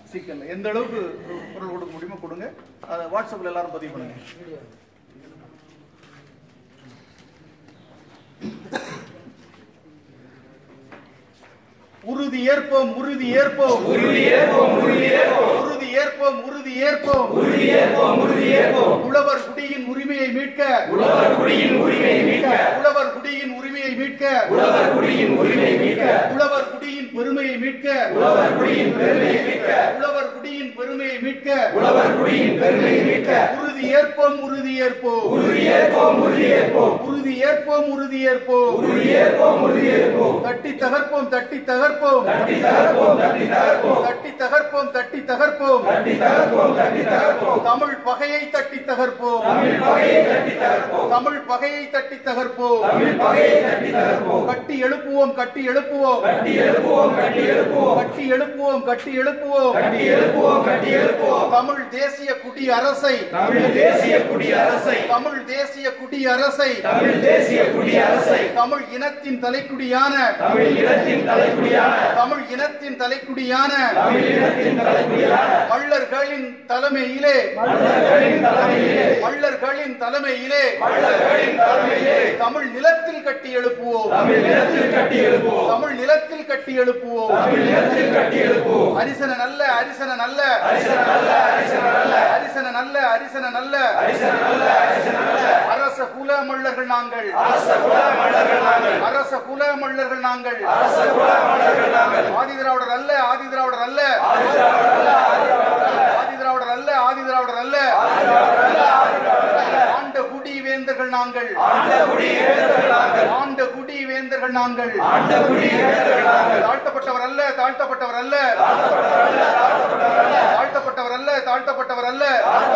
சிக்கல் எந்த அளவுக்கு குரல் கொடுக்க முடியுமோ கொடுங்க அதை வாட்ஸ்அப்ல எல்லாரும் பதிவு பண்ணுங்க உறுதி ஏற்போம் உறுதி ஏற்போம் உறுதி ஏற்போம் உறுதி ஏற்போம் உறுதி ஏற்போம் உறுதி ஏற்போம் உறுதி ஏற்போம் உறுதி ஏற்போம் உழவர் குடியின் உரிமையை மீட்க உழவர் குடியின் உரிமையை மீட்க உழவர் குடியின் உரிமையை மீட்க உழவர் குடியின் உரிமையை மீட்க உழவர் குடியின் பெருமையை மீட்க உழவர் குடியின் பெருமையை மீட்க உழவர் குடியின் பெருமையை மீட்க உழவர் குடியின் பெருமையை மீட்க உறுதி ஏற்போம் உறுதி ஏற்போம் உறுதி ஏற்போம் உறுதி ஏற்போம் உறுதி ஏற்போம் உறுதி ஏற்போம் உறுதி ஏற்போம் உறுதி ஏற்போம் தட்டி தகர்ப்போம் தட்டி தகர்ப்போம் தட்டி தகர்ப்போம் தட்டி தகர்ப்போம் தட்டி தகர்ப்போம் தட்டி தகர்ப்போம் தட்டி தகர்ப்போம் தட்டி தகர்ப்போம் தமிழ் பகையை தட்டி தகர்ப்போம் தமிழ் பகையை தட்டி தகர்ப்போம் தமிழ் பகையை தட்டி தகர்ப்போம் தமிழ் பகையை தட்டி தகர்ப்போம் கட்டி எழுப்புவோம் கட்டி எழுப்புவோம் கட்டி எழுப்புவோம் கட்டி எழுப்புவோம் கட்டி எழுப்புவோம் கட்டி எழுப்புவோம் கட்டி எழுப்புவோம் கட்டி எழுப்புவோம் தமிழ் தேசிய குடி அரசை தமிழ் தேசிய குடி அரசை தமிழ் தேசிய குடி அரசை தமிழ் தேசிய குடி அரசை தமிழ் இனத்தின் தலைக்குடியான தமிழ் இனத்தின் தலைக்குடியான தமிழ் இனத்தின் தலைக்குடியான தமிழ் இனத்தின் தலைக்குடியான மல்லர்களின் தலைமையிலே மன்னர்களின் தலைமையிலே மல்லர்களின் தலைமையிலே மன்னர்களின் தலைமையிலே தமிழ் நிலத்தில் கட்டி எழுப்புவோம் தமிழ் நிலத்தில் கட்டி எழுப்புவோம் தமிழ் நிலத்தில் கட்டி எழுப்புவோம் தமிழ் நிலத்தில் கட்டி எழுப்புவோம் அரிசன நல்ல அரிசன நல்ல அரிசன நல்ல அரிசன நல்ல அரிசன நல்ல அரிசன நல்ல அரிசன நல்ல அரிசன நல்ல அரச குல மல்லர்கள் நாங்கள் அரச குல மன்னர்கள் நாங்கள் அரச குல மல்லர்கள் நாங்கள் அரச குல மன்னர்கள் நாங்கள் ஆதி திராவிடர் அல்ல ஆதி திராவிடர் அல்ல ஆதி திராவிடர் அல்ல ஆதி திராவிடர் அல்ல ஆண்ட குடி வேந்தர்கள் நாங்கள் ஆண்ட குடி வேந்தர்கள் நாங்கள் ஆண்ட குடி வேந்தர்கள் நாங்கள் ஆண்ட குடி வேந்தர்கள் நாங்கள் தாழ்த்தப்பட்டவர் அல்ல தாழ்த்தப்பட்டவர் அல்ல தாழ்த்தப்பட்டவர் அல்ல தாழ்த்தப்பட்டவர் அல்ல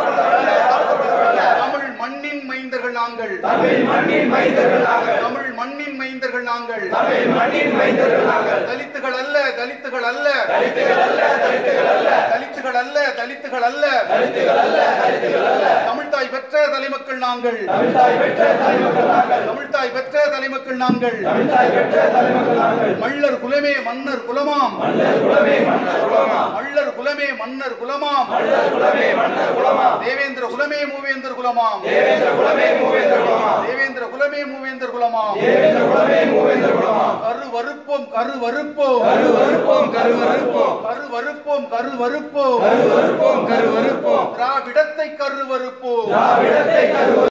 தமிழ் மண்ணின் மைந்தர்கள் நாங்கள் தமிழ் மண்ணின் மைந்தர்கள் நாங்கள் தமிழ் மண்ணின் மைந்தர்கள் நாங்கள் தமிழ் மண்ணின் மைந்தர்கள் நாங்கள் தலித்துகள் அல்ல தலித்துகள் அல்ல தலித்துகள் அல்ல தலித்துகள் அல்ல தலித்துகள் அல்ல தலித்துகள் அல்ல தலித்துகள் அல்ல தலித்துகள் அல்ல தமிழ்தாய் பெற்ற தலைமக்கள் நாங்கள் தமிழ்தாய் பெற்ற தலைமக்கள் நாங்கள் தமிழ்தாய் பெற்ற தலைமக்கள் நாங்கள் தமிழ்தாய் பெற்ற தலைமக்கள் நாங்கள் மல்லர் குலமே மன்னர் குலமாம் மன்னர் குலமே மன்னர் குலமா மல்லர் குலமே மன்னர் குலமாம் மன்னர் குலமே மன்னர் குலமா தேவேந்திர குலமே மூவேந்தர் குலமாம் தேவேந்திர குலமே மூவேந்திர குலமா தேவேந்திர குலமே மூவேந்தர் குலமாம் தேவேந்திர குலமே மூவேந்திர குலமா கரு வறுப்போம் கரு வறுப்போம் கரு வறுப்போம் கரு வறுப்போம் கரு வறுப்போம் கரு வறுப்போம் கரு வறுப்போம் கரு வறுப்போம் திராவிடத்தை கரு வறுப்போம் திராவிடத்தை கரு